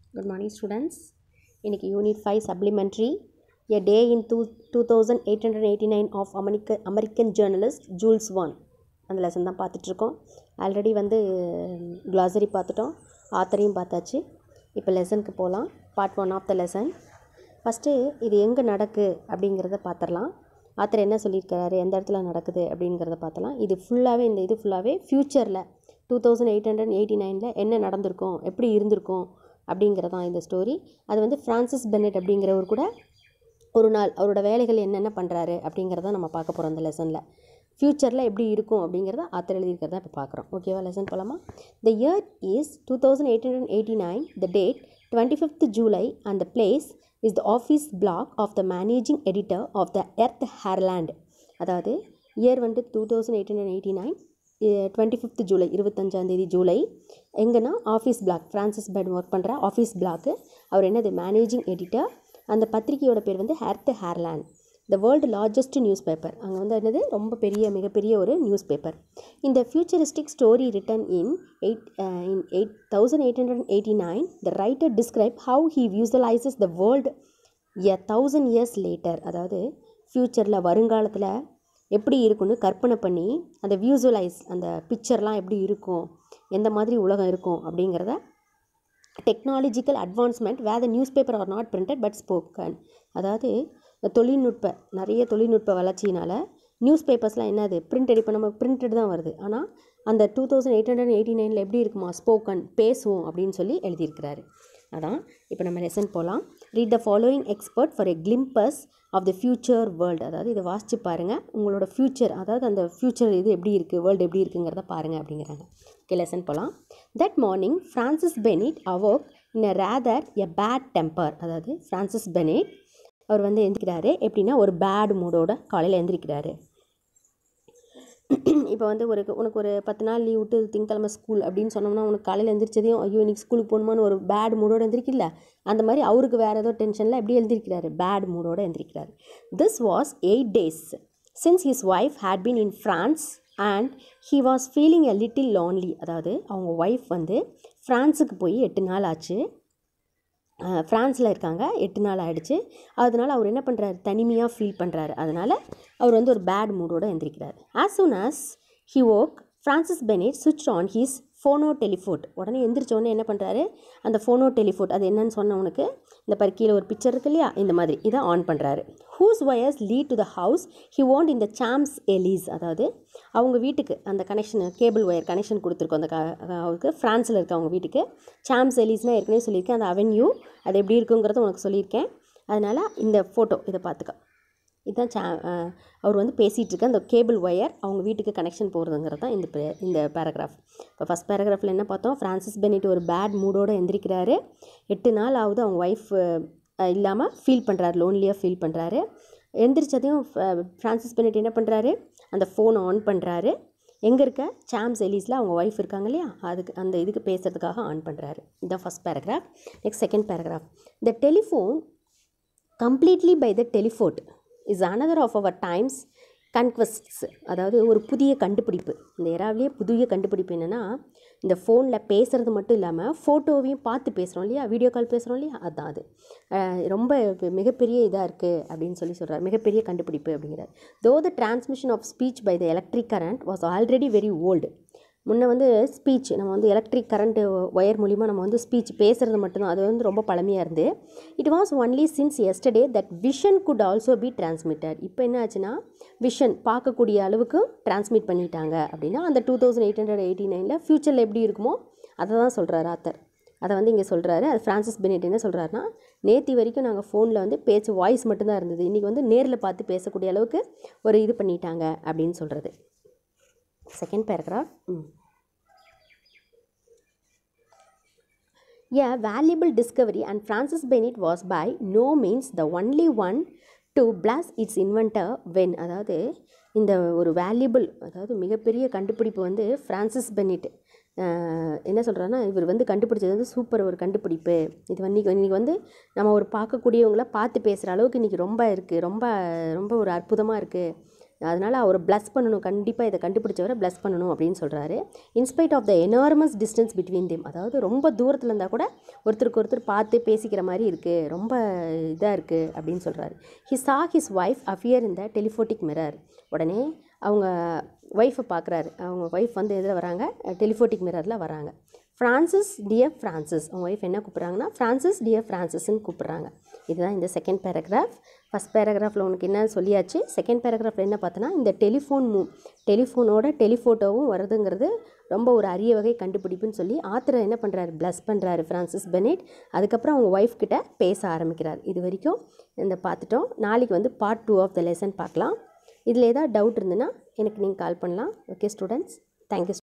good morning students இன்னைக்கு unit five supplementary a day in two two thousand eight hundred eighty nine of அமெரிக்க American journalist Jules Verne அந்த lesson தான் பார்த்துட்ருக்கோம் already வந்து glossary பார்த்துட்டோம் ஆத்தரையும் பார்த்தாச்சு இப்போ லெசனுக்கு போகலாம் part one of the lesson first இது எங்கே நடக்கு அப்படிங்கிறத பார்த்துடலாம் ஆத்தர் என்ன சொல்லியிருக்கிறாரு எந்த இடத்துல நடக்குது அப்படிங்கிறத பார்த்தலாம் இது ஃபுல்லாகவே இந்த இது ஃபுல்லாகவே ஃப்யூச்சரில் two thousand eight hundred eighty நைனில் என்ன நடந்திருக்கும் எப்படி இருந்திருக்கும் அப்படிங்கிறதான் இந்த ஸ்டோரி அது வந்து ஃப்ரான்சிஸ் பென்னட் அப்படிங்கிறவர் கூட ஒரு நாள் அவரோட வேலைகள் என்னென்ன பண்ணுறாரு அப்படிங்கிறத நம்ம பார்க்க போகிறோம் அந்த லெசனில் ஃப்யூச்சரில் எப்படி இருக்கும் அப்படிங்கிறத ஆத்தர் எழுதியிருக்கிறத இப்போ பார்க்குறோம் ஓகேவா லெசன் போகலாமா the year is two thousand eight hundred eighty nine the date twenty fifth July and the place is the office block of the managing editor of the Earth Herald அதாவது year வந்துட்டு two thousand eight hundred eighty nine twenty fifth July இருபத்தஞ்சாந்தேதி July எங்கன்னா office block Francis Bennett work பண்ணுற office பிளாக்கு அவர் என்னது managing editor அந்த பத்திரிகையோட பேர் வந்து Earth Herald the world largest news paper அங்கே வந்து என்னது ரொம்ப பெரிய மிகப்பெரிய ஒரு நியூஸ் பேப்பர் இந்த futuristic story written in eight in eight thousand eight hundred eighty nine the writer describe how he visualises the world a thousand years later அதாவது ஃப்யூச்சரில் வருங்காலத்தில் எப்படி இருக்குன்னு கற்பனை பண்ணி அந்த வியூசுவலைஸ் அந்த பிக்சர்லாம் எப்படி இருக்கும் எந்த மாதிரி உலகம் இருக்கும் அப்படிங்கிறத technological advancement where the news paper are not printed but spoken அதாவது தொழில்நுட்ப நிறைய தொழில்நுட்ப வளர்ச்சியினால் நியூஸ் பேப்பர்ஸ்லாம் என்னது பிரிண்டட் இப்போ நம்ம பிரிண்டட் தான் வருது ஆனால் அந்த two thousand eight hundred eighty நைனில் எப்படி இருக்குமா ஸ்போக்கன் பேசுவோம் அப்படின்னு சொல்லி எழுதியிருக்கிறாரு அதான் இப்போ நம்ம லெசன் போகலாம் read the following excerpt for a glimpse of the future world அதாவது இதை வாசித்து பாருங்கள் உங்களோட ஃப்யூச்சர் அதாவது அந்த ஃப்யூச்சர் இது எப்படி இருக்குது வேர்ல்டு எப்படி இருக்குங்கிறத பாருங்கள் அப்படிங்கிறாங்க ஓகே லெசன் போகலாம் that morning Francis Bennett awoke in a rather a bad temper அதாவது ஃப்ரான்சிஸ் பெனிட் அவர் வந்து எந்திரிக்கிறாரு எப்படின்னா ஒரு பேட் மூடோட காலையில் எந்திரிக்கிறாரு இப்போ வந்து ஒரு உனக்கு ஒரு பத்து நாள் லீவ் விட்டு திங்கக்கிழமை ஸ்கூல் அப்படின்னு சொன்னோம்னா உனக்கு காலையில் எந்திரிச்சதையும் ஐயோ இன்னைக்கு ஸ்கூலுக்கு போகணுமான்னு ஒரு பேட் மூடோடு எந்திரிக்கல அந்த மாதிரி அவருக்கு வேறு ஏதோ டென்ஷனில் எப்படி எழுந்திருக்கிறாரு பேட் மூடோடு எந்திரிக்கிறாரு this was eight days since his wife had been in France and he was feeling a little lonely அதாவது அவங்க ஒய்ஃப் வந்து ஃப்ரான்ஸுக்கு போய் எட்டு நாள் ஆச்சு ஃப்ரான்ஸில் இருக்காங்க எட்டு நாள் ஆகிடுச்சு அதனால் அவர் என்ன பண்ணுறாரு தனிமையாக ஃபீல் பண்ணுறாரு அதனால் அவர் வந்து ஒரு பேட் மூடோடு எந்திரிக்கிறார் as soon as he woke Francis Bennett switch on his phonotelephote உடனே எந்திரிச்சோடனே என்ன பண்ணுறாரு அந்த ஃபோனோ டெலிஃபோட் அது என்னன்னு சொன்னவனுக்கு இந்த பாரு கீழே ஒரு பிக்சர் இருக்கு இல்லையா இந்த மாதிரி இதை ஆன் பண்ணுறாரு whose wires lead to the house he owned in the Champs Elysees அதாவது அவங்க வீட்டுக்கு அந்த கனெக்ஷன் கேபிள் ஒயர் கனெக்ஷன் கொடுத்துருக்கோம் அந்த அவருக்கு ஃப்ரான்ஸில் இருக்க அவங்க வீட்டுக்கு சாம்ஸ் எலீஸ்னால் ஏற்கனவே சொல்லியிருக்கேன் அந்த அவென்யூ அது எப்படி இருக்குங்கிறத உனக்கு சொல்லியிருக்கேன் அதனால் இந்த ஃபோட்டோ இதை பார்த்துக்க இதுதான் சா அவர் வந்து பேசிகிட்டு இருக்க அந்த கேபிள் ஒயர் அவங்க வீட்டுக்கு கனெக்ஷன் போகிறதுங்கிறது தான் இந்த இந்த பேராகிராஃப் இப்போ ஃபஸ்ட் பேராகிராஃபில் என்ன பார்த்தோம் ஃப்ரான்சிஸ் பெனிட் ஒரு பேட் மூடோடு எந்திரிக்கிறாரு எட்டு நாள் ஆகுது அவங்க ஒய்ஃப் இல்லாமல் ஃபீல் பண்ணுறாரு லோன்லியாக ஃபீல் பண்ணுறாரு எந்திரிச்சதையும் ஃப்ரான்சிஸ் பெனிட் என்ன பண்ணுறாரு அந்த ஃபோனை ஆன் பண்ணுறாரு எங்கே இருக்க சாம்ஸ் எலீஸில் அவங்க ஒய்ஃப் இருக்காங்க இல்லையா அதுக்கு அந்த இதுக்கு பேசுகிறதுக்காக ஆன் பண்ணுறாரு இதுதான் first paragraph next second paragraph the telephone completely by the telephote is another of our times conquests அதாவது ஒரு புதிய கண்டுபிடிப்பு இந்த எராவிலேயே புதிய கண்டுபிடிப்பு என்னென்னா இந்த ஃபோனில் பேசுகிறது மட்டும் இல்லாமல் ஃபோட்டோவையும் பார்த்து பேசுகிறோம் இல்லையா வீடியோ கால் பேசுகிறோம் இல்லையா அதுதான் அது ரொம்ப மிகப்பெரிய இதாக இருக்குது அப்படின்னு சொல்லி சொல்கிறார் மிகப்பெரிய கண்டுபிடிப்பு அப்படிங்கிறார் though the transmission of speech by the electric current was already very old முன்ன வந்து ஸ்பீச் நம்ம வந்து எலக்ட்ரிக் கரண்ட்டு ஒயர் மூலிமா நம்ம வந்து ஸ்பீச் பேசுகிறது மட்டும்தான் அது வந்து ரொம்ப பழமையாக இருந்து it was only since yesterday that vision could also be transmitted இப்போ என்ன ஆச்சுன்னா விஷன் பார்க்கக்கூடிய அளவுக்கு டிரான்ஸ்மிட் பண்ணிட்டாங்க அப்படின்னா அந்த two thousand eight hundred eighty நைனில் ஃப்யூச்சரில் எப்படி இருக்குமோ அதை தான் சொல்கிறார் ஆத்தர் அதை வந்து இங்கே சொல்கிறாரு அது ஃப்ரான்சிஸ் பெனிட் என்ன சொல்கிறாருன்னா நேத்தி வரைக்கும் நாங்கள் ஃபோனில் வந்து பேச்சு வாய்ஸ் மட்டும்தான் இருந்தது இன்றைக்கி வந்து நேரில் பார்த்து பேசக்கூடிய அளவுக்கு ஒரு இது பண்ணிட்டாங்க அப்படின்னு சொல்கிறது second paragraph A valuable discovery and Francis Bennett was by no means the only one to bless its inventor when அதாவது இந்த ஒரு வேல்யூபிள் அதாவது மிகப்பெரிய கண்டுபிடிப்பு வந்து ஃப்ரான்சிஸ் பெனிட் என்ன சொல்கிறாருன்னா இவர் வந்து கண்டுபிடிச்சது வந்து சூப்பர் ஒரு கண்டுபிடிப்பு இது வந்து இன்றைக்கி வந்து நம்ம ஒரு பார்க்கக்கூடியவங்கள பார்த்து பேசுகிற அளவுக்கு இன்றைக்கி ரொம்ப இருக்குது ரொம்ப ரொம்ப ஒரு அற்புதமாக இருக்குது அதனால் அவரை ப்ளஸ் பண்ணணும் கண்டிப்பாக இதை கண்டுபிடிச்சவரை ப்ளஸ் பண்ணணும் அப்படின்னு சொல்கிறாரு in spite of the enormous distance between them அதாவது ரொம்ப தூரத்தில் இருந்தால் கூட ஒருத்தருக்கு ஒருத்தர் பார்த்து பேசிக்கிற மாதிரி இருக்குது ரொம்ப இதாக இருக்குது அப்படின்னு சொல்கிறாரு ஹி சா ஹிஸ் ஒய்ஃப் அஃபியர் இந்த டெலிஃபோட்டிக் மிரர் உடனே அவங்க ஒய்ஃபை பார்க்குறாரு அவங்க ஒய்ஃப் வந்து எதில் வராங்க டெலிஃபோட்டிக் மிரரில் வராங்க ஃப்ரான்சிஸ் டியர் ஃப்ரான்சிஸ் அவங்க ஒய்ஃப் என்ன கூப்பிட்றாங்கன்னா ஃப்ரான்சிஸ் டியர் ஃப்ரான்சிஸ்ன்னு கூப்பிட்றாங்க இதுதான் இந்த செகண்ட் பேராகிராஃப் ஃபஸ்ட் பேராகிராஃபில் உனக்கு என்ன சொல்லியாச்சு செகண்ட் பேராகிராஃபில் என்ன பார்த்தோன்னா இந்த டெலிஃபோன் மூ டெலிஃபோனோட டெலிஃபோட்டோவும் வருதுங்கிறது ரொம்ப ஒரு அரிய வகை கண்டுபிடிப்புன்னு சொல்லி ஆத்திர என்ன பண்ணுறாரு ப்ளஸ் பண்ணுறாரு ஃப்ரான்சிஸ் பெனெட் அதுக்கப்புறம் அவங்க ஒய்ஃப் கிட்ட பேச ஆரம்பிக்கிறார் இது வரைக்கும் இந்த பார்த்துட்டோம் நாளைக்கு வந்து part two of the lesson பார்க்கலாம் இதில் ஏதாவது டவுட் இருந்ததுன்னா எனக்கு நீங்கள் கால் பண்ணலாம் ஓகே ஸ்டூடெண்ட்ஸ் தேங்க்யூ